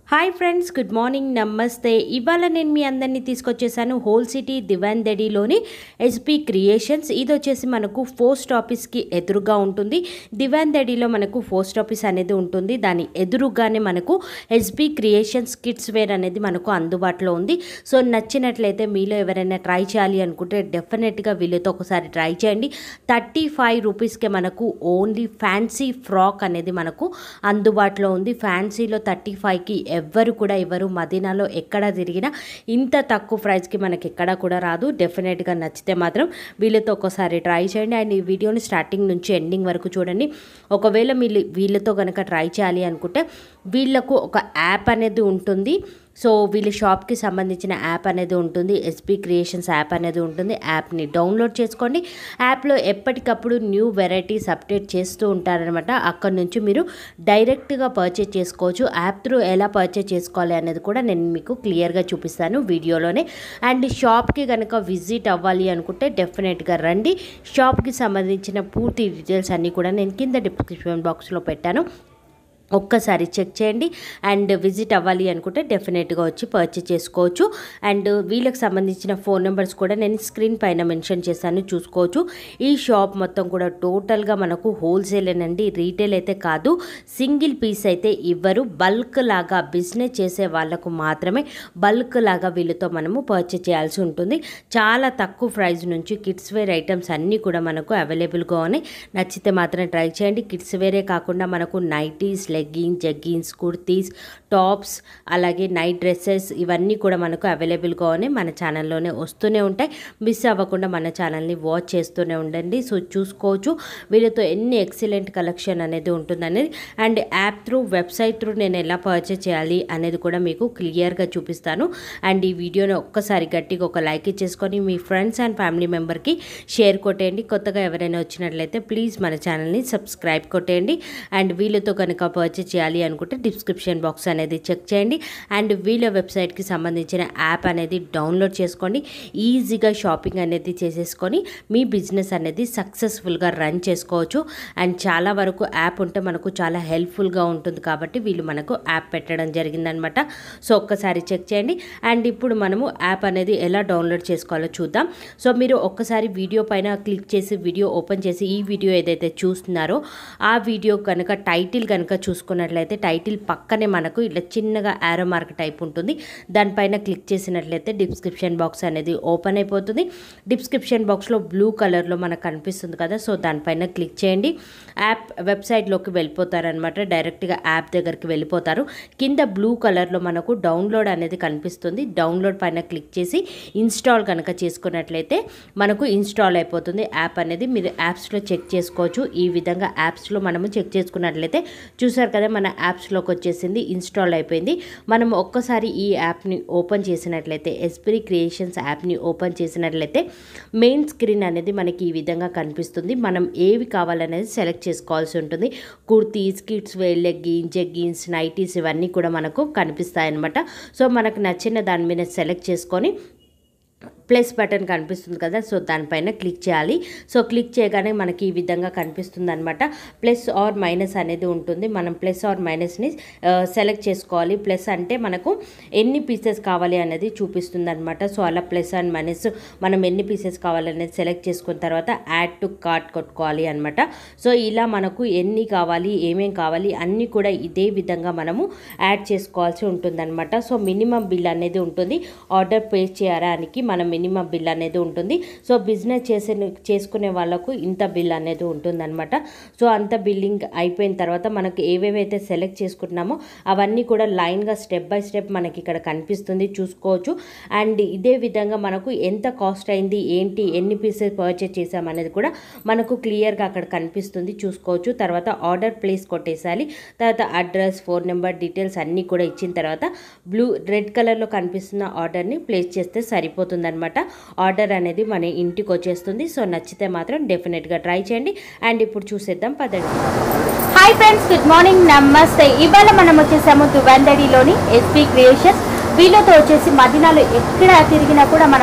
Hi friends good morning నమస్తే ఇవాళ నేను మీ అందరినీ తీసుకొచ్చేసాను హోల్ సిటీ దివాన్ దడిలోని ఎస్పీ క్రియేషన్స్ ఇది వచ్చేసి మనకు పోస్ట్ ఆఫీస్కి ఎదురుగా ఉంటుంది దివాన్ దడిలో మనకు పోస్ట్ ఆఫీస్ అనేది ఉంటుంది దాని ఎదురుగానే మనకు ఎస్బీ క్రియేషన్స్ కిడ్స్ వేర్ అనేది మనకు అందుబాటులో ఉంది సో నచ్చినట్లయితే మీలో ఎవరైనా ట్రై చేయాలి అనుకుంటే డెఫినెట్గా వీళ్ళతో ఒకసారి ట్రై చేయండి థర్టీ ఫైవ్ రూపీస్కే మనకు ఓన్లీ ఫ్యాన్సీ ఫ్రాక్ అనేది మనకు అందుబాటులో ఉంది ఫ్యాన్సీలో థర్టీ ఫైవ్కి ఎవ్వరు కూడా ఇవ్వరు మదీనాలో ఎక్కడ తిరిగినా ఇంత తక్కువ ప్రైస్కి మనకి ఎక్కడ కూడా రాదు డెఫినెట్గా నచ్చితే మాత్రం వీళ్ళతో ఒకసారి ట్రై చేయండి అండ్ ఈ వీడియోని స్టార్టింగ్ నుంచి ఎండింగ్ వరకు చూడండి ఒకవేళ వీళ్ళు వీళ్ళతో కనుక ట్రై చేయాలి అనుకుంటే వీళ్ళకు ఒక యాప్ అనేది ఉంటుంది సో వీళ్ళ షాప్కి సంబంధించిన యాప్ అనేది ఉంటుంది ఎస్పీ క్రియేషన్స్ యాప్ అనేది ఉంటుంది యాప్ని డౌన్లోడ్ చేసుకోండి యాప్లో ఎప్పటికప్పుడు న్యూ వెరైటీస్ అప్డేట్ చేస్తూ ఉంటారనమాట అక్కడ నుంచి మీరు డైరెక్ట్గా పర్చేజ్ చేసుకోవచ్చు యాప్ త్రూ ఎలా పర్చేజ్ చేసుకోవాలి అనేది కూడా నేను మీకు క్లియర్గా చూపిస్తాను వీడియోలోనే అండ్ షాప్కి కనుక విజిట్ అవ్వాలి అనుకుంటే డెఫినెట్గా రండి షాప్కి సంబంధించిన పూర్తి డీటెయిల్స్ అన్నీ కూడా నేను కింద డిస్క్రిప్షన్ బాక్స్లో పెట్టాను ఒక్కసారి చెక్ చేయండి అండ్ విజిట్ అవ్వాలి అనుకుంటే డెఫినెట్గా వచ్చి పర్చేస్ చేసుకోవచ్చు అండ్ వీళ్ళకి సంబంధించిన ఫోన్ నెంబర్స్ కూడా నేను స్క్రీన్ పైన మెన్షన్ చేశాను చూసుకోవచ్చు ఈ షాప్ మొత్తం కూడా టోటల్గా మనకు హోల్సేల్ అండి రీటైల్ అయితే కాదు సింగిల్ పీస్ అయితే ఇవ్వరు బల్క్ లాగా బిజినెస్ చేసే వాళ్ళకు మాత్రమే బల్క్ లాగా వీళ్ళతో మనము పర్చేస్ చేయాల్సి ఉంటుంది చాలా తక్కువ ప్రైస్ నుంచి కిడ్స్ వేర్ ఐటమ్స్ అన్నీ కూడా మనకు అవైలబుల్గా ఉన్నాయి నచ్చితే మాత్రం ట్రై చేయండి కిడ్స్ వేరే కాకుండా మనకు nighties leggings jeggings kurtis tops అలాగే నైట్ డ్రెస్సెస్ ఇవన్నీ కూడా మనకు అవైలబుల్గా ఉన్నాయి మన ఛానల్లోనే వస్తూనే ఉంటాయి మిస్ అవ్వకుండా మన ఛానల్ని వాచ్ చేస్తూనే ఉండండి సో చూసుకోవచ్చు వీళ్ళతో ఎన్ని ఎక్సలెంట్ కలెక్షన్ అనేది ఉంటుందనేది and app through website through నేను ఎలా పర్చేస్ చేయాలి అనేది కూడా మీకు క్లియర్గా చూపిస్తాను అండ్ ఈ వీడియోని ఒక్కసారి గట్టిగా ఒక లైక్ ఇచ్చేసుకొని మీ ఫ్రెండ్స్ అండ్ ఫ్యామిలీ మెంబర్కి షేర్ కొట్టేయండి కొత్తగా ఎవరైనా వచ్చినట్లయితే ప్లీజ్ మన ఛానల్ని సబ్స్క్రైబ్ కొట్టేయండి అండ్ వీళ్ళతో కనుక పర్చేస్ చేయాలి అనుకుంటే డిస్క్రిప్షన్ బాక్స్ అనేది చెక్ చేయండి అండ్ వీళ్ళ వెబ్సైట్కి సంబంధించిన యాప్ అనేది డౌన్లోడ్ చేసుకోండి ఈజీగా షాపింగ్ అనేది చేసేసుకొని మీ బిజినెస్ అనేది సక్సెస్ఫుల్గా రన్ చేసుకోవచ్చు అండ్ చాలా వరకు యాప్ ఉంటే మనకు చాలా హెల్ప్ఫుల్గా ఉంటుంది కాబట్టి వీళ్ళు మనకు యాప్ పెట్టడం జరిగిందనమాట సో ఒక్కసారి చెక్ చేయండి అండ్ ఇప్పుడు మనము యాప్ అనేది ఎలా డౌన్లోడ్ చేసుకోవాలో చూద్దాం సో మీరు ఒక్కసారి వీడియో పైన క్లిక్ చేసి వీడియో ఓపెన్ చేసి ఈ వీడియో ఏదైతే చూస్తున్నారో ఆ వీడియో కనుక టైటిల్ కనుక చూసుకున్నట్లయితే టైటిల్ పక్కనే మనకు ఇలా చిన్నగా యారో మార్క్ టైప్ ఉంటుంది దానిపైన క్లిక్ చేసినట్లయితే డిస్క్రిప్షన్ బాక్స్ అనేది ఓపెన్ అయిపోతుంది డిస్క్రిప్షన్ బాక్స్లో బ్లూ కలర్లో మనకు కనిపిస్తుంది కదా సో దానిపైన క్లిక్ చేయండి యాప్ వెబ్సైట్లోకి వెళ్ళిపోతారనమాట డైరెక్ట్గా యాప్ దగ్గరికి వెళ్ళిపోతారు కింద బ్లూ కలర్లో మనకు డౌన్లోడ్ అనేది కనిపిస్తుంది డౌన్లోడ్ పైన క్లిక్ చేసి ఇన్స్టాల్ కనుక చేసుకున్నట్లయితే మనకు ఇన్స్టాల్ అయిపోతుంది యాప్ అనేది మీరు యాప్స్లో చెక్ చేసుకోవచ్చు ఈ విధంగా యాప్స్లో మనము చెక్ చేసుకున్నట్లయితే చూసారు కదా మన యాప్స్లోకి వచ్చేసింది ఇన్స్టాల్ అయిపోయింది మనం ఒక్కసారి ఈ యాప్ని ఓపెన్ చేసినట్లయితే ఎస్పిరి క్రియేషన్స్ యాప్ని ఓపెన్ చేసినట్లయితే మెయిన్ స్క్రీన్ అనేది మనకి ఈ విధంగా కనిపిస్తుంది మనం ఏవి కావాలనేది సెలెక్ట్ చేసుకోవాల్సి ఉంటుంది kurtis kids wear leggings jeggings nighties ఇవన్నీ కూడా మనకు కనిపిస్తాయి అన్నమాట సో మనకు నచ్చిన దాని మీద సెలెక్ట్ చేసుకొని ప్లస్ బటన్ కనిపిస్తుంది కదా సో దానిపైన క్లిక్ చేయాలి సో క్లిక్ చేయగానే మనకి ఈ విధంగా కనిపిస్తుంది అనమాట ప్లస్ ఆర్ మైనస్ అనేది ఉంటుంది మనం ప్లస్ ఆర్ మైనస్ని సెలెక్ట్ చేసుకోవాలి ప్లస్ అంటే మనకు ఎన్ని పీసెస్ కావాలి అనేది చూపిస్తుంది అనమాట సో అలా ప్లస్ అండ్ మైనస్ మనం ఎన్ని పీసెస్ కావాలనేది సెలెక్ట్ చేసుకున్న తర్వాత యాడ్ టు కార్ట్ కొట్టుకోవాలి అనమాట సో ఇలా మనకు ఎన్ని కావాలి ఏమేం కావాలి అన్నీ కూడా ఇదే విధంగా మనము యాడ్ చేసుకోవాల్సి ఉంటుందన్నమాట సో మినిమం బిల్ అనేది ఉంటుంది ఆర్డర్ పే చేయడానికి మనం మినిమం బిల్ అనేది ఉంటుంది సో బిజినెస్ చేసే చేసుకునే వాళ్ళకు ఇంత బిల్ అనేది ఉంటుందన్నమాట సో అంత బిల్లింగ్ అయిపోయిన తర్వాత మనకు ఏవేవైతే సెలెక్ట్ చేసుకుంటున్నామో అవన్నీ కూడా లైన్గా స్టెప్ బై స్టెప్ మనకి ఇక్కడ కనిపిస్తుంది చూసుకోవచ్చు అండ్ ఇదే విధంగా మనకు ఎంత కాస్ట్ అయింది ఏంటి ఎన్ని పీసెస్ పర్చేస్ చేసాం అనేది కూడా మనకు క్లియర్గా అక్కడ కనిపిస్తుంది చూసుకోవచ్చు తర్వాత ఆర్డర్ ప్లేస్ కొట్టేసాలి తర్వాత అడ్రస్ ఫోన్ నెంబర్ డీటెయిల్స్ అన్నీ కూడా ఇచ్చిన తర్వాత బ్లూ రెడ్ కలర్లో కనిపిస్తున్న ఆర్డర్ని ప్లేస్ చేస్తే సరిపోతుంది అనమాట ఆర్డర్ అనేది మన ఇంటికి వచ్చేస్తుంది సో నచ్చితే మాత్రం డెఫినెట్గా ట్రై చేయండి అండ్ ఇప్పుడు చూసేద్దాం పదండి హాయ్ ఫ్రెండ్స్ గుడ్ మార్నింగ్ నమస్తే ఇవాళ మనం వచ్చేసాము దువందడిలోని ఎస్పీ క్రియేషన్స్ వీళ్ళతో వచ్చేసి మదీనాలో ఎక్కడ తిరిగినా కూడా మనకు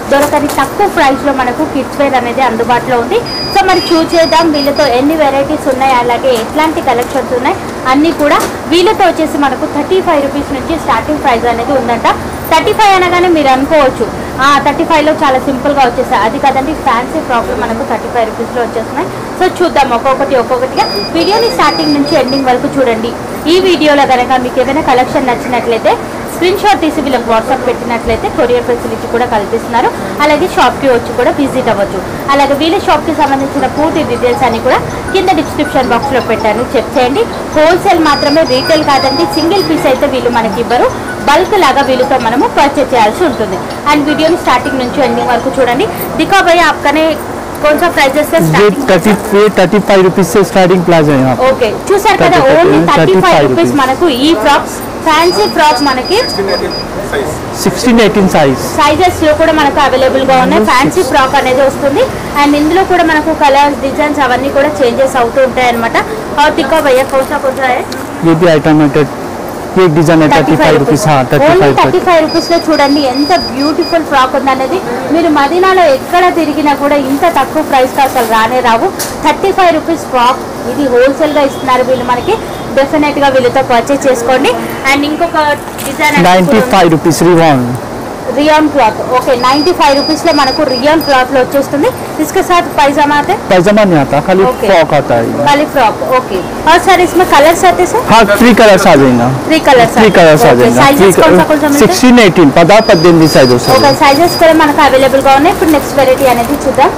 దొరకని తక్కువ ప్రైస్లో మనకు కిడ్స్ వేర్ అనేది అందుబాటులో ఉంది సో మరి చూస్ చేద్దాం వీళ్ళతో ఎన్ని వెరైటీస్ ఉన్నాయి అలాగే ఎట్లాంటి కలెక్షన్స్ ఉన్నాయి అన్నీ కూడా వీళ్ళతో వచ్చేసి మనకు థర్టీ ఫైవ్ రూపీస్ నుంచి స్టార్టింగ్ ప్రైస్ అనేది ఉందంట థర్టీ ఫైవ్ అనగానే మీరు అనుకోవచ్చు థర్టీ ఫైవ్లో చాలా సింపుల్గా వచ్చేసాయి అది కదండి ఫ్యాన్సీ ఫ్రాక్స్ మనకు థర్టీ ఫైవ్ రూపీస్లో వచ్చేస్తున్నాయి సో చూద్దాం ఒక్కొక్కటి ఒక్కొక్కటిగా వీడియోని స్టార్టింగ్ నుంచి ఎండింగ్ వరకు చూడండి ఈ వీడియోలో కనుక మీకు ఏదైనా కలెక్షన్ నచ్చినట్లయితే స్క్రీన్ షాట్ తీసి వీళ్ళకి వాట్సాప్ పెట్టినట్లయితే కొరియర్ ఫెసిలిటీ కూడా కల్పిస్తున్నారు అలాగే షాప్కి వచ్చి కూడా విజిట్ అవ్వచ్చు అలాగే వీళ్ళ షాప్కి సంబంధించిన పూర్తి డీటెయిల్స్ అన్ని కూడా కింద డిస్క్రిప్షన్ బాక్స్లో పెట్టాను చెక్ చేయండి హోల్సేల్ మాత్రమే రీటైల్ కాదండి సింగిల్ పీస్ అయితే వీళ్ళు మనకి ఇవ్వరు బల్క్ లాగా వీళ్ళతో మనము పర్చేస్ చేయాల్సి ఉంటుంది అండ్ వీడియోని స్టార్టింగ్ నుంచి ఎండింగ్ వరకు చూడండి దిఖా భయ్య आपकने कौन सा प्राइजेस है ये स्टार्टिंग थर्टी ये थर्टी फाइव रुपीज से स्टार्टिंग प्लाजा है यहाँ पे ఓకే చూసారు కదా 30, only thirty 35 five rupees rupees. మనకు ఈ ఫ్రాక్ ఫ్యాన్సీ ఫ్రాక్ మనకి सिक्सटीन एटीन साइज సైజెస్ లో కూడా మనకు అవైలబుల్ గా ఉన్నాయి ఫ్యాన్సీ ఫ్రాక్ అనేది వస్తుంది అండ్ ఇందులో కూడా మనకు కలర్స్ డిజైన్స్ అవన్నీ కూడా చేంజెస్ అవుతూ ఉంటాయి అనమాట और दिखा भैया कौन सा कौन सा है ये भी आइटम है ये एक डिजाइन है thirty thirty five five rupees rupees हाँ thirty only five thirty five rupees లో చూడండి ఎంత బ్యూటిఫుల్ ఫ్రాక్ ఉందనేది మీరు మదీనాలో ఎక్కడ తిరిగినా కూడా ఇంత తక్కువ ప్రైస్ కి అసలు రానే రావు థర్టీ ఫైవ్ రూపీస్ ఫ్రాక్ ఇది హోల్సేల్ గా ఇస్తున్నారు వీళ్ళు మనకి డెఫినెట్ గా వీళ్ళతో పర్చేస్ చేసుకోండి అండ్ ఇంకొక design ninety five rupees ribbon rayon cloth okay 95 rupees లో మనకు రియాన్ క్లాత్ లో వచ్చేస్తుంది इसके साथ पैजामा आते पैजामा नहीं आता खाली Okay. फ्रॉक आता है ये। खाली फ्रॉक ओके और सर इसमें कलर्स आते सर हाँ थ्री कलर्स आ जाएगा थ्री कलर्स थ्री कलर्स आ जाएगा సైజెస్ कौन सा कौन सा मिलता है सिक्सटीन एटीन पदा पద్దెనిమిది సైజ్ ఓకే వస్తుంది సైజెస్ కూడా మనకు అవైలబుల్ గా ఉన్నాయి ఇప్పుడు నెక్స్ట్ వెరైటీ అనేది చూద్దాం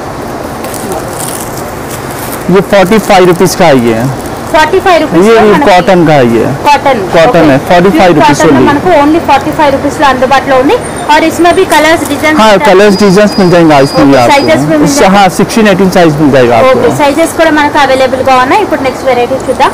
ये फोर्टी फाइव रुपीज का है ये ఫార్టీ ఫైవ్ రూపీస్ ये भी कॉटन का है ये కాటన్ Cotton है, 45 rupees only. మనకు ఓన్లీ ఫార్టీ ఫైవ్ రూపీస్ లో అందుబాటులో ఉంది और इसमें भी कलर्स डिजाइन हाँ कलर्स डिजाइन मिल जाएंगे इसमें भी Okay, sizes में आपको मिल इससे जाएगा? हाँ सिक्सटीन एटीन साइज मिल जाएगा ఓకే आपको సైజెస్ కూడా మనకు అవైలబుల్ గా ఉన్నాయి ఇప్పుడు నెక్స్ట్ వెరైటీ చూద్దాం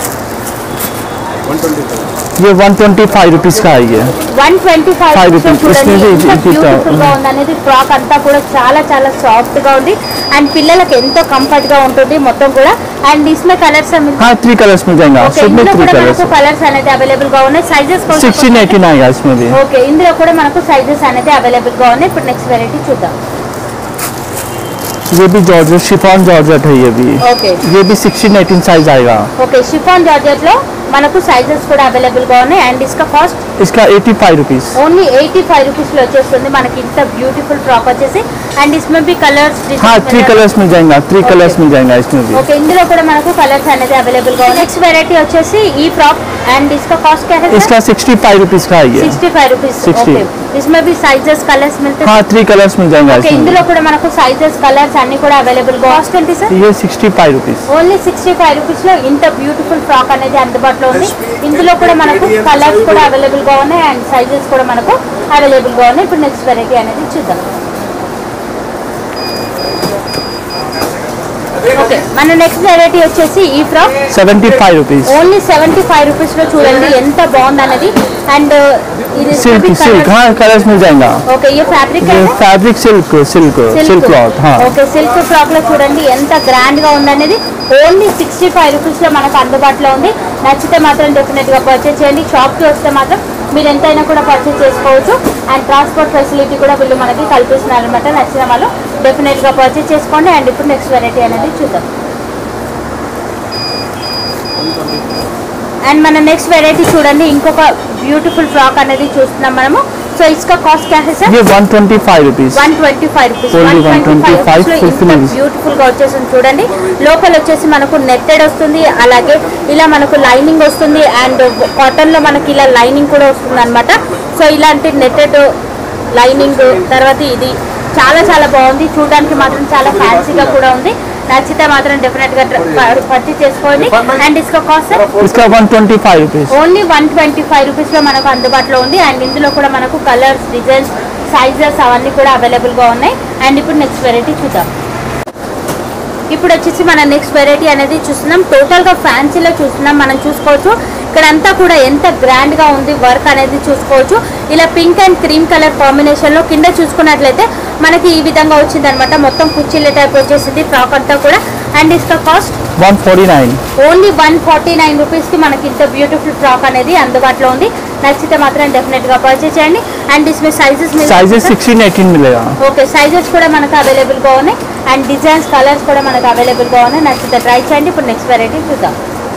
ये वन ट्वेंटी फाइव रुपीज का है ये one twenty five Five rupees. చూడండి This is ఎంత it, it is, బ్యూటిఫుల్ గా uh, ఉంది అనేది ఫ్రాక్ అంతా కూడా చాలా చాలా సాఫ్ట్ గా ఉంది అండ్ పిల్లలకి ఎంతో కంఫర్ట్ గా ఉంటుంది మొత్తం కూడా అండ్ ఇస్మే కలర్స్ हाँ थ्री कलर्स मिल जाएंगे ఓకే सब में ఇందులో थ्री కూడా कलर्स మనకు కలర్స్ అనేది అవైలబుల్ గా ఉన్నాయి సైజెస్ सिक्सटीन एटीन आएगा इसमें भी ఓకే ఇందులో కూడా మనకు సైజెస్ అనేది అవైలబుల్ గా ఉన్నాయి ఇప్పుడు నెక్స్ట్ వెరైటీ చూద్దాం ये भी जॉर्जेट शिफॉन जॉर्जेट है ये भी ఓకే ये भी सिक्सटीन एटीन साइज आएगा ఓకే షిఫాన్ జార్జెట్ లో మనకు సైజెస్ కూడా అవైలబుల్ గా ఉన్నాయి అండ్ ఇస్కా కాస్ట్ इसका eighty five rupees only eighty five rupees లో వచ్చేస్తుంది మనకి ఇంత బ్యూటిఫుల్ ఫ్రాక్ వచ్చేసి అండ్ ఇస్మే బి కలర్స్ हाँ थ्री कलर्स मिल जाएगा थ्री Okay. कलर्स मिल जाएगा इसमें भी ఓకే ఇందులో కూడా మనకు కలర్స్ అనేది అవైలబుల్ గా ఉంది నెక్స్ట్ వెరైటీ వచ్చేసి ఈ ఫ్రాక్ అండ్ इसका कॉस्ट क्या है इसका सिक्सटी फाइव रुपीज का है ये సిక్స్టీ ఫైవ్ రూపీస్ 60. ఓకే इसमें भी साइजेस कलर्स मिलते हैं हाँ थ्री कलर्स मिल जाएगा ఓకే इसमें ఇందులో కూడా మనకు సైజెస్ కలర్స్ అన్ని కూడా అవైలబుల్ గా కాస్ట్ ఏంటి సార్ भी। ये sixty five rupees only sixty five rupees లో ఇంత బ్యూటిఫుల్ ఫ్రాక్ అనేది అందుబాటులో ఉంది ఇందులో కూడా మనకు కలర్స్ కూడా అవైలబుల్ గా ఉన్నాయి అండ్ సైజెస్ కూడా మనకు అవైలబుల్ గా ఉన్నాయి ఇప్పుడు నెక్స్ట్ వెరైటీ అనేది చూద్దాం ఓకే మన నెక్స్ట్ వెరైటీ వచ్చేసి ఈ frock seventy five rupees only seventy five rupees లో చూడండి ఎంత బాగుంది అనేది అండ్ ఇది सिल्क सिल्क हाँ कलर्स मिल जाएगा ఓకే ఈ ఫ్యాబ్రిక్ ये fabric silk silk silk cloth हाँ ఓకే సిల్క్ ఫ్రాక్ లో చూడండి ఎంత గ్రాండ్ గా ఉందనేది ఓన్లీ సిక్స్టీ ఫైవ్ రూపీస్ లో మనకు అందుబాటులో ఉంది నచ్చితే మాత్రం డెఫినెట్ గా పర్చేస్ చేయండి షాప్ కి వస్తే మాత్రం మీరు ఎంతైనా కూడా పర్చేస్ చేసుకోవచ్చు అండ్ ట్రాన్స్పోర్ట్ ఫెసిలిటీ కూడా వీళ్ళు మనకి కల్పిస్తున్నారు అనమాట నచ్చిన వాళ్ళు డెఫినెట్ గా పర్చేస్ చేసుకోండి అండ్ ఇప్పుడు నెక్స్ట్ వెరైటీ అనేది చూద్దాం అండ్ మన నెక్స్ట్ వెరైటీ చూడండి ఇంకొక బ్యూటిఫుల్ ఫ్రాక్ అనేది చూస్తున్నాం మనము సో ఇసుక కాస్ట్ క్యా హై సార్ ये one twenty five rupees one twenty five rupees Only one twenty five 125 full finish. Beautiful గా వచ్చేసింది చూడండి లోపల వచ్చేసి మనకు నెట్టెడ్ వస్తుంది అలాగే ఇలా మనకు లైనింగ్ వస్తుంది అండ్ కాటన్ లో మనకి ఇలా లైనింగ్ కూడా వస్తుంది అనమాట సో ఇలాంటి నెట్టెడ్ లైనింగ్ తర్వాత ఇది చాలా చాలా బాగుంది చూడడానికి మాత్రం చాలా ఫ్యాన్సీగా కూడా ఉంది నచ్చితే మాత్రం డెఫినెట్ గా పర్చేస్ చేసుకోండి అండ్ ఇసుక కాస్ట్ इसका one twenty five rupees only one twenty five రూపీస్లో మనకు అందుబాటులో ఉంది అండ్ ఇందులో కూడా మనకు కలర్స్ డిజైన్స్ సైజెస్ అవన్నీ కూడా అవైలబుల్గా ఉన్నాయి అండ్ ఇప్పుడు నెక్స్ట్ వెరైటీ చూద్దాం ఇప్పుడు వచ్చేసి మన నెక్స్ట్ వెరైటీ అనేది చూస్తున్నాం టోటల్గా ఫ్యాన్సీలో చూస్తున్నాం మనం చూసుకోవచ్చు ఇక్కడ అంతా కూడా ఎంత గ్రాండ్గా ఉంది వర్క్ అనేది చూసుకోవచ్చు ఇలా పింక్ అండ్ క్రీమ్ కలర్ కాంబినేషన్లో కింద చూసుకున్నట్లయితే మనకి ఈ విధంగా వచ్చింది అనమాట మొత్తం కుర్చీల టైప్ వచ్చేసింది ఫ్రాక్ అంతా కూడా అండ్ ఇస్క cost one forty nine only one forty nine రూపీస్కి మనకి ఇంత బ్యూటిఫుల్ ఫ్రాక్ అనేది అందుబాటులో ఉంది నచ్చితే మాత్రం డెఫినెట్ గా పర్చేస్ చేయండి అండ్ ఇస్మే సైజెస్ साइजेस सिक्सटीन एटीन मिलेगा ఓకే సైజెస్ కూడా మనకు అవైలబుల్ గా ఉన్నాయి అండ్ డిజైన్స్ కలర్స్ కూడా మనకు అవైలబుల్ గా ఉన్నాయి నచ్చితే ట్రై చేయండి ఇప్పుడు నెక్స్ట్ వెరైటీ చూద్దాం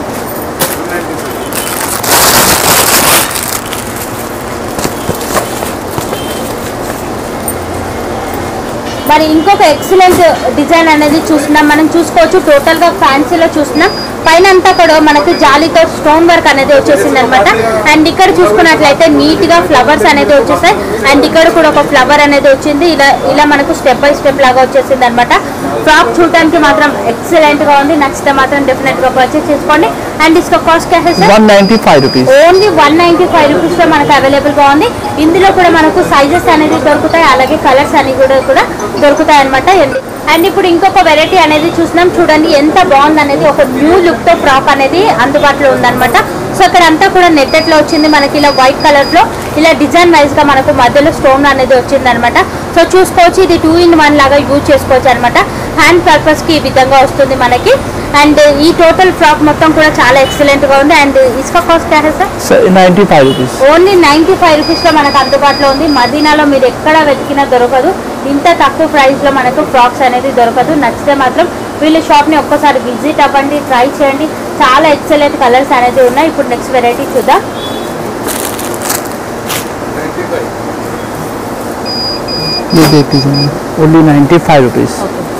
మరి ఇంకొక ఎక్సలెంట్ డిజైన్ అనేది చూస్తున్నాం మనం చూసుకోవచ్చు టోటల్ గా ఫ్యాన్సీలో చూస్తున్నాం పైన అంతా కూడా మనకి జాలీతో స్టోన్ వర్క్ అనేది వచ్చేసింది అనమాట అండ్ ఇక్కడ చూసుకున్నట్లయితే నీట్ గా ఫ్లవర్స్ అనేది వచ్చేసాయి అండ్ ఇక్కడ కూడా ఒక ఫ్లవర్ అనేది వచ్చింది ఇలా ఇలా మనకు స్టెప్ బై స్టెప్ లాగా వచ్చేసింది అనమాట ఫ్రాక్ చూడడానికి మాత్రం ఎక్సలెంట్ గా ఉంది నచ్చితే మాత్రం డెఫినెట్ గా పర్చేస్ చేసుకోండి అండ్ ఇసుక కాస్ట్ క్యాష్ sir one ninety five rupees only one ninety five rupees లో మనకు అవైలబుల్ గా ఉంది ఇందులో కూడా మనకు సైజెస్ అనేది దొరుకుతాయి అలాగే కలర్స్ అనేవి కూడా కూడా దొరుకుతాయి అనమాట అండ్ ఇప్పుడు ఇంకొక వెరైటీ అనేది చూసినాం చూడండి ఎంత బాగుంది అనేది ఒక న్యూ లుక్ తో ఫ్రాక్ అనేది అందుబాటులో ఉందన్నమాట సో ఇక్కడ అంతా కూడా నెట్టెడ్ లో వచ్చింది మనకి ఇలా వైట్ కలర్ లో ఇలా డిజైన్ వైజ్ గా మనకు మధ్యలో స్టోన్ అనేది వచ్చింది అనమాట సో చూసుకోవచ్చు ఇది టూ ఇన్ వన్ లాగా యూజ్ చేసుకోవచ్చు అనమాట హ్యాండ్ పర్పస్ కి ఈ విధంగా వస్తుంది మనకి అండ్ ఈ టోటల్ ఫ్రాక్ మొత్తం కూడా చాలా ఎక్సలెంట్ గా ఉంది అండ్ ఇసుక కాస్ట్ క్యా హై sir ninety five rupees only ninety five rupees లో మనకు అందుబాటులో ఉంది మదీనాలో మీరు ఎక్కడ వెతికినా దొరకదు ఇంత తక్కువ ప్రైస్ లో మనకు ఫ్రాక్స్ అనేది దొరకదు నచ్చితే మాత్రం వీళ్ళ షాప్ ని ఒక్కసారి విజిట్ అవ్వండి ట్రై చేయండి చాలా ఎక్సలెంట్ కలర్స్ అనేది ఉన్నాయి ఇప్పుడు నెక్స్ట్ వెరైటీ చూద్దాం ये देख लीजिए only ninety five rupees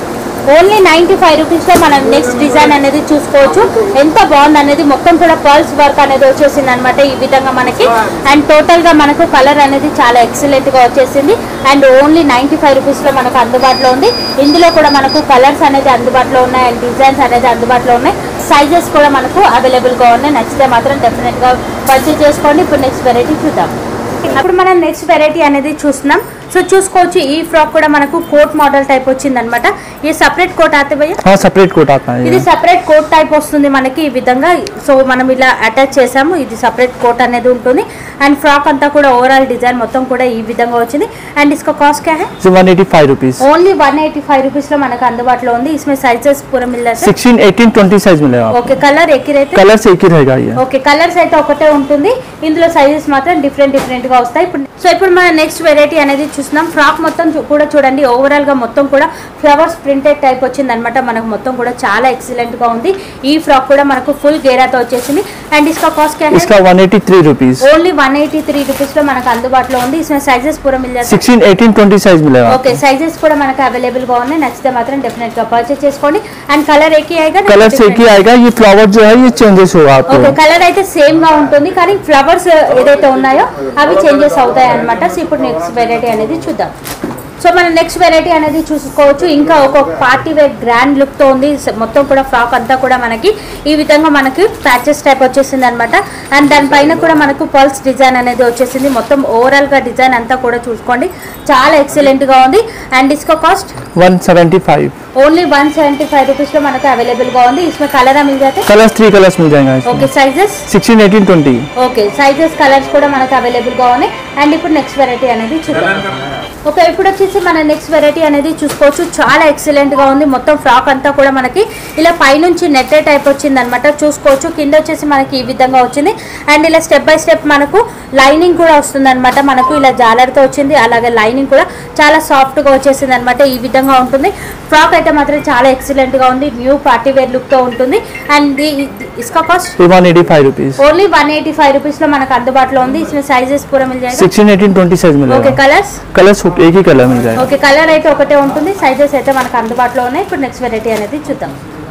only ninety five rupees లో మనం నెక్స్ట్ డిజైన్ అనేది చూసుకోవచ్చు ఎంత బాగుంది అనేది మొత్తం కూడా పర్ల్స్ వర్క్ అనేది వచ్చేసింది అనమాట ఈ విధంగా మనకి అండ్ టోటల్ గా మనకు కలర్ అనేది చాలా ఎక్సలెంట్ గా వచ్చేసింది and only ninety five rupees లో మనకు అందుబాటులో ఉంది ఇందులో కూడా మనకు కలర్స్ అనేది అందుబాటులో ఉన్నాయి అండ్ డిజైన్స్ అనేది అందుబాటులో ఉన్నాయి సైజెస్ కూడా మనకు అవైలబుల్ గా ఉన్నాయి నచ్చితే మాత్రం డెఫినెట్ గా పర్చేస్ చేసుకోండి ఇప్పుడు నెక్స్ట్ వెరైటీ చూద్దాం ఇప్పుడు మనం నెక్స్ట్ వెరైటీ అనేది చూస్తున్నాం సో చూసుకోవచ్చు ఈ ఫ్రాక్ కూడా మనకు కోట్ మోడల్ టైప్ వచ్చింది అనమాట ఈ సపరేట్ కోట్ ఆతే భయ్య हाँ सेपरेट कोट आता है ఇది ये। సపరేట్ కోట్ టైప్ వస్తుంది మనకి ఈ విధంగా సో మనం ఇలా అటాచ్ చేసాము ఇది సపరేట్ కోట్ అనేది ఉంటుంది అండ్ ఫ్రాక్ అంతా కూడా ఓవరాల్ డిజైన్ మొత్తం కూడా ఈ విధంగా వచ్చింది అండ్ ఇసుక కాస్ట్ క్యా హై ये one eighty five rupees only one eighty five rupees లో మనకు అందుబాటులో ఉంది इसमें సైజెస్ पूरा मिल जाता है सिक्सटीन एटीन ट्वेंटी साइज मिलेगा आपको ఓకే కలర్ ఎక్కిరైతే कलर से एक ही रहेगा ये ఓకే కలర్స్ అయితే ఒకటే ఉంటుంది ఇందులో సైజెస్ మాత్రం డిఫరెంట్ డిఫరెంట్ గా వస్తాయి ఇప్పుడు సో ఇప్పుడు మన నెక్స్ట్ వెరైటీ అనేది చూస్తున్నాం ఫ్రాక్ మొత్తం చూ- కూడా చూడండి ఓవరాల్ గా మొత్తం కూడా ఫ్లవర్స్ ప్రింటెడ్ టైప్ వచ్చింది అనమాట మనకు మొత్తం కూడా చాలా ఎక్సలెంట్ గా ఉంది ఈ ఫ్రాక్ కూడా మనకు ఫుల్ గేరాతో వచ్చేసింది అండ్ ఇస్కా కాస్ట్ इसका one eighty three rupees only one eighty three rupees లో మనకు అందుబాటులో ఉంది इसमें సైజెస్ పూరా మిల్ जाता है सिक्सटीन एटीन ट्वेंटी साइज मिलेगा ఓకే సైజెస్ కూడా మనకు అవైలబుల్ గా ఉన్నాయి నచ్చితే మాత్రం డెఫినెట్ గా పర్చేస్ చేసుకోండి అండ్ కలర్ ఎక్కి అయ్యగా कलर से एक ही आएगा ये फ्लावर जो है ये चेंजेस होगा ఓకే आपको కలర్ అయితే సేమ్ గా ఉంటుంది కానీ ఫ్లవర్స్ ఏదైతే ఉన్నాయో అవి చేంజెస్ అవుతాయి అనమాట సో ఇప్పుడు నెక్స్ట్ వెరైటీ అనేది చూద్దాం సో మనం నెక్స్ట్ వెరైటీ అనేది చూసుకోవచ్చు ఇంకా ఒక పార్టీ వేర్ గ్రాండ్ లుక్ తో ఉంది స- మొత్తం కూడా ఫ్రాక్ అంతా కూడా మనకి ఈ విధంగా మనకి ప్యాచెస్ టైప్ వచ్చేసింది అనమాట అండ్ దానిపైన కూడా మనకు పల్స్ డిజైన్ అనేది వచ్చేసింది మొత్తం ఓవరాల్ గా డిజైన్ అంతా కూడా చూసుకోండి చాలా ఎక్సలెంట్ గా ఉంది అండ్ ఇస్కో cost one seventy five only one seventy five rupees లో మనకు అవైలబుల్ గా ఉంది इसमें కలర్ మిల్ जाते कलर्स थ्री कलर्स मिल जाएगा ఓకే इसमें sizes sixteen eighteen twenty okay sizes colours కూడా మనకు అవైలబుల్ గా ఉన్నాయి అండ్ ఇప్పుడు నెక్స్ట్ వెరైటీ అనేది చూద్దాం ఓకే ఇప్పుడు వచ్చేసి మన నెక్స్ట్ వెరైటీ అనేది చూసుకోవచ్చు చాలా ఎక్సలెంట్ గా ఉంది మొత్తం ఫ్రాక్ అంతా కూడా మనకి ఇలా పైనుంచి నెట్టే టైప్ వచ్చింది అనమాట చూసుకోవచ్చు కింద వచ్చేసి మనకి ఈ విధంగా వచ్చింది అండ్ ఇలా స్టెప్ బై స్టెప్ మనకు లైనింగ్ కూడా వస్తుంది అనమాట మనకు ఇలా జాలర్తో వచ్చింది అలాగే లైనింగ్ కూడా చాలా సాఫ్ట్ గా వచ్చేసింది అనమాట ఈ విధంగా ఉంటుంది ఫ్రాక్ అయితే మాత్రం చాలా ఎక్సలెంట్ గా ఉంది న్యూ పార్టీ వేర్ లుక్ తో ఉంటుంది అండ్ ఇస్కా కాస్ట్ ये one eighty five rupees only one eighty five rupees లో మనకు అందుబాటులో ఉంది इसमें సైజెస్ పూరా మిల్ जाएगा sixteen eighteen twenty size okay मिलेगा కలర్స్ कलर्स एक ही कलर मिल जाएगा ఓకే కలర్ అయితే ఒకటే ఉంటుంది సైజెస్ అయితే మనకు అందుబాటులో ఉన్నాయి ఇప్పుడు నెక్స్ట్ వెరైటీ అనేది చూద్దాం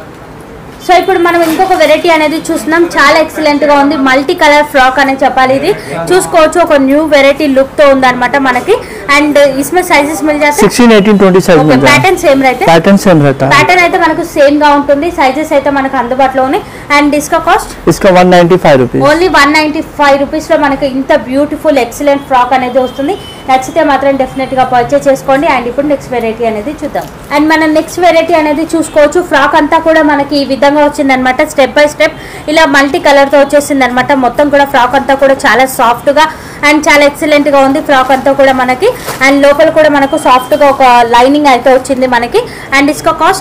సో ఇప్పుడు మనం ఇంకొక వెరైటీ అనేది చూస్తున్నాం చాలా ఎక్సలెంట్ గా ఉంది మల్టీ కలర్ ఫ్రాక్ అనేది చెప్పాలి ఇది చూసుకోవచ్చు ఒక న్యూ వెరైటీ లుక్ తో ఉంది అనమాట మనకి అండ్ इसमें సైజెస్ మిల్ जाते sixteen eighteen twenty size okay मिल जाएगा ప్యాటర్న్ సేమ్ అయితే पैटर्न सेम रहता है ప్యాటర్న్ అయితే మనకు సేమ్ గా ఉంటుంది సైజెస్ అయితే మనకు అందుబాటులో ఉన్నాయి అండ్ డిస్కా కాస్ట్ इसका one ninety five rupees only one ninety five rupees లో మనకి ఇంత బ్యూటిఫుల్ ఎక్సలెంట్ ఫ్రాక్ అనేది వస్తుంది నచ్చితే మాత్రం డెఫినెట్ గా పర్చేస్ చేసుకోండి అండ్ ఇప్పుడు నెక్స్ట్ వెరైటీ అనేది చూద్దాం అండ్ మనం నెక్స్ట్ వెరైటీ అనేది చూసుకోవచ్చు ఫ్రాక్ అంతా కూడా మనకి ఈ విధంగా వచ్చింది అనమాట స్టెప్ బై స్టెప్ ఇలా మల్టీ కలర్ తో వచ్చేసింది అనమాట మొత్తం కూడా ఫ్రాక్ అంతా కూడా చాలా సాఫ్ట్ గా అండ్ చాలా ఎక్సలెంట్ గా ఉంది ఫ్రాక్ అంతా కూడా మనకి అండ్ లోపల కూడా మనకు సాఫ్ట్ గా ఒక లైనింగ్ అయితే వచ్చింది మనకి అండ్ ఇస్కా cost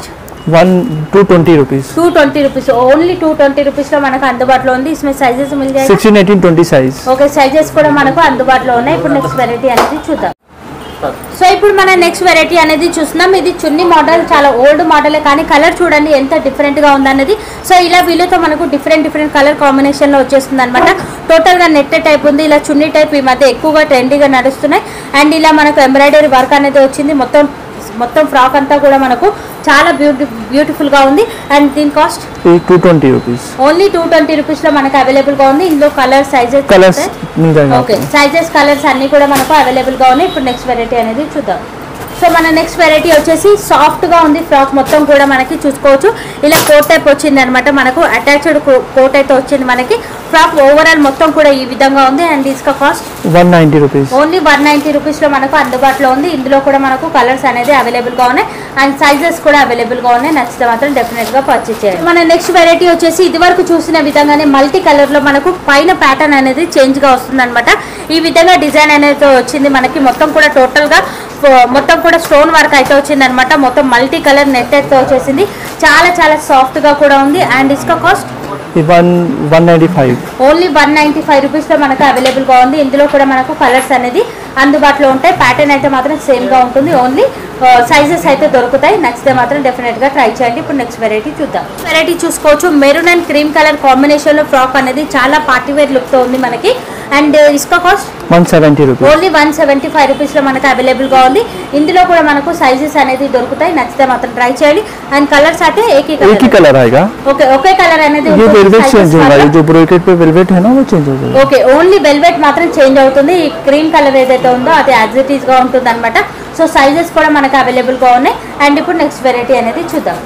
one two twenty rupees two twenty rupees only two twenty rupees లో మనకు అందుబాటులో ఉంది इसमें సైజెస్ మిల్ जाएगा sixteen eighteen twenty size okay sizes కూడా మనకు అందుబాటులో ఉన్నాయి ఇప్పుడు నెక్స్ట్ వెరైటీ అనేది చూద్దాం సో ఇప్పుడు మన నెక్స్ట్ వెరైటీ అనేది చూస్తున్నాం ఇది చున్నీ మోడల్ చాలా ఓల్డ్ మోడలే కానీ కలర్ చూడండి ఎంత డిఫరెంట్ గా ఉందన్నది సో ఇలా వీళ్ళతో మనకు డిఫరెంట్ డిఫరెంట్ కలర్ కాంబినేషన్ లో వచ్చేస్తుంది అనమాట టోటల్ గా నెట్ టైప్ ఉంది ఇలా చున్నీ టైప్ ఈ మధ్య ఎక్కువగా ట్రెండీగా నడుస్తున్నాయి అండ్ ఇలా మనకు ఎంబ్రాయిడరీ వర్క్ అనేది వచ్చింది మొత్తం మొత్తం ఫ్రాక్ అంతా కూడా మనకు చాలా బ్యూటి బ్యూటిఫుల్ గా ఉంది అండ్ దీని cost two twenty rupees only two twenty rupees లో మనకు అవైలబుల్ గా ఉంది ఇందులో కలర్ సైజెస్ कलर्स मिल जाएगा ఓకే आपको సైజెస్ కలర్స్ అన్ని కూడా మనకు అవైలబుల్ గా ఉన్నాయి ఇప్పుడు నెక్స్ట్ వెరైటీ అనేది చూద్దాం సో మన నెక్స్ట్ వెరైటీ వచ్చేసి సాఫ్ట్ గా ఉంది ఫ్రాక్ మొత్తం కూడా మనకి చూసుకోవచ్చు ఇలా కోట్ టైప్ వచ్చింది అనమాట మనకు అటాచ్డ్ కోట్ అయితే వచ్చింది మనకి ఫ్రాక్ ఓవరాల్ మొత్తం కూడా ఈ విధంగా ఉంది అండ్ ఇసుక cost one ninety rupees only one ninety రూపీస్లో మనకు అందుబాటులో ఉంది ఇందులో కూడా మనకు కలర్స్ అనేది అవైలబుల్గా ఉన్నాయి అండ్ సైజెస్ కూడా అవైలబుల్గా ఉన్నాయి నచ్చితే మాత్రం డెఫినెట్గా పర్చేస్ చేయండి మన నెక్స్ట్ వెరైటీ వచ్చేసి ఇది వరకు చూసిన విధంగానే మల్టీ కలర్లో మనకు పైన ప్యాటర్న్ అనేది చేంజ్గా వస్తుంది ఈ విధంగా డిజైన్ అనేది వచ్చింది మనకి మొత్తం కూడా టోటల్గా మొత్తం కూడా స్టోన్ వర్క్ అయితే వచ్చింది అనమాట మొత్తం మల్టీ కలర్ నెట్ అయితే వచ్చేసింది చాలా చాలా సాఫ్ట్గా కూడా ఉంది అండ్ ఇసుక cost one one ninety five only one ninety five రూపీస్లో మనకు అవైలబుల్గా ఉంది ఇందులో కూడా మనకు కలర్స్ అనేది అందుబాటులో ఉంటాయి ప్యాటర్న్ అయితే మాత్రం సేమ్గా ఉంటుంది ఓన్లీ సైజెస్ అయితే దొరుకుతాయి నచ్చితే మాత్రం డెఫినెట్గా ట్రై చేయండి ఇప్పుడు నెక్స్ట్ వెరైటీ చూద్దాం వెరైటీ చూసుకోవచ్చు మెరూన్ అండ్ క్రీమ్ కలర్ కాంబినేషన్లో ఫ్రాక్ అనేది చాలా పార్టీ వేర్ లుక్తో ఉంది మనకి అండ్ ఇసుక cost one seventy rupees only one seventy five రూపీస్లో మనకు అవైలబుల్గా ఉంది ఇందులో కూడా మనకు సైజెస్ అనేది దొరుకుతాయి నచ్చితే మాత్రం ట్రై చేయండి అండ్ కలర్స్ అయితే ఏకీ एक ही కలర్ कलर आएगा ఓకే ఒకే కలర్ అనేది ये ఉంటుంది. वेलवेट Sizes चेंज होगा మాత్రం ये जो ब्रोकेट पे वेलवेट है ना वो चेंज हो जाएगा ఓకే ఓన్లీ వెల్వెట్ మాత్రం చేంజ్ అవుతుంది ఈ క్రీమ్ కలర్ ఏదైతే ఉందో అది యాజ్ ఇట్ ఈస్ గా ఉంటుంది అనమాట సో సైజెస్ కూడా మనకు అవైలబుల్ గా ఉన్నాయి అండ్ ఇప్పుడు నెక్స్ట్ వెరైటీ అనేది చూద్దాం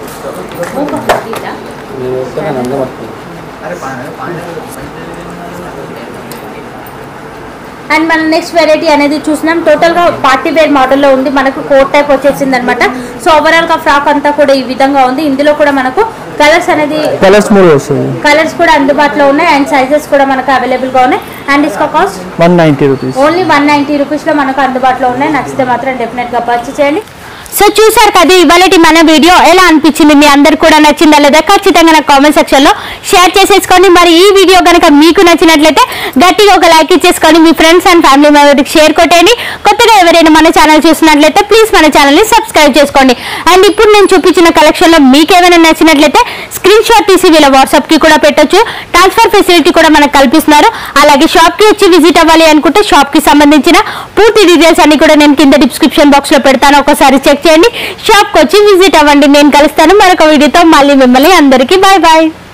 అండ్ మన నెక్స్ట్ వెరైటీ అనేది చూసినాం టోటల్ గా పార్టీ వేర్ మోడల్లో ఉంది మనకు కోట్ టైప్ వచ్చేసింది అనమాట సో ఓవరాల్ గా ఫ్రాక్ అంతా కూడా ఈ విధంగా ఉంది ఇందులో కూడా మనకు కలర్స్ అనేది कलर्स मोड वैसे కలర్స్ కూడా అందుబాటులో ఉన్నాయి అండ్ సైజెస్ కూడా మనకు అవైలబుల్ గా ఉన్నాయి అండ్ ఇస్కా cost one ninety rupees only one ninety రూపీస్లో మనకు అందుబాటులో ఉన్నాయి నచ్చితే మాత్రం డెఫినెట్గా పర్చేస్ చేయండి సో చూసారు కదా ఇవాళ మన వీడియో ఎలా అనిపించింది మీ అందరు కూడా నచ్చిందా లేదా ఖచ్చితంగా నాకు కామెంట్ సెక్షన్లో షేర్ చేసేసుకోండి మరి ఈ వీడియో కనుక మీకు నచ్చినట్లయితే గట్టిగా ఒక లైక్ ఇచ్చేసుకొని మీ ఫ్రెండ్స్ అండ్ ఫ్యామిలీ మెంబర్కి షేర్ కొట్టండి కొత్తగా ఎవరైనా మన ఛానల్ చూసినట్లయితే ప్లీజ్ మన ఛానల్ని సబ్స్క్రైబ్ చేసుకోండి అండ్ ఇప్పుడు నేను చూపించిన కలెక్షన్లో మీకు ఏమైనా నచ్చినట్లయితే స్క్రీన్ షాట్ తీసి వీళ్ళ వాట్సాప్కి కూడా పెట్టొచ్చు ట్రాన్స్ఫర్ ఫెసిలిటీ కూడా మనకు కల్పిస్తున్నారు అలాగే షాప్కి వచ్చి విజిట్ అవ్వాలి అనుకుంటే షాప్కి సంబంధించిన పూర్తి డీటెయిల్స్ అన్ని కూడా నేను కింద డిస్క్రిప్షన్ బాక్స్లో పెడతాను ఒకసారి చెక్ చేయండి షాప్కి వచ్చి విజిట్ అవ్వండి నేను కలుస్తాను మరొక వీడియోతో మళ్ళీ మిమ్మల్ని అందరికీ బాయ్ బాయ్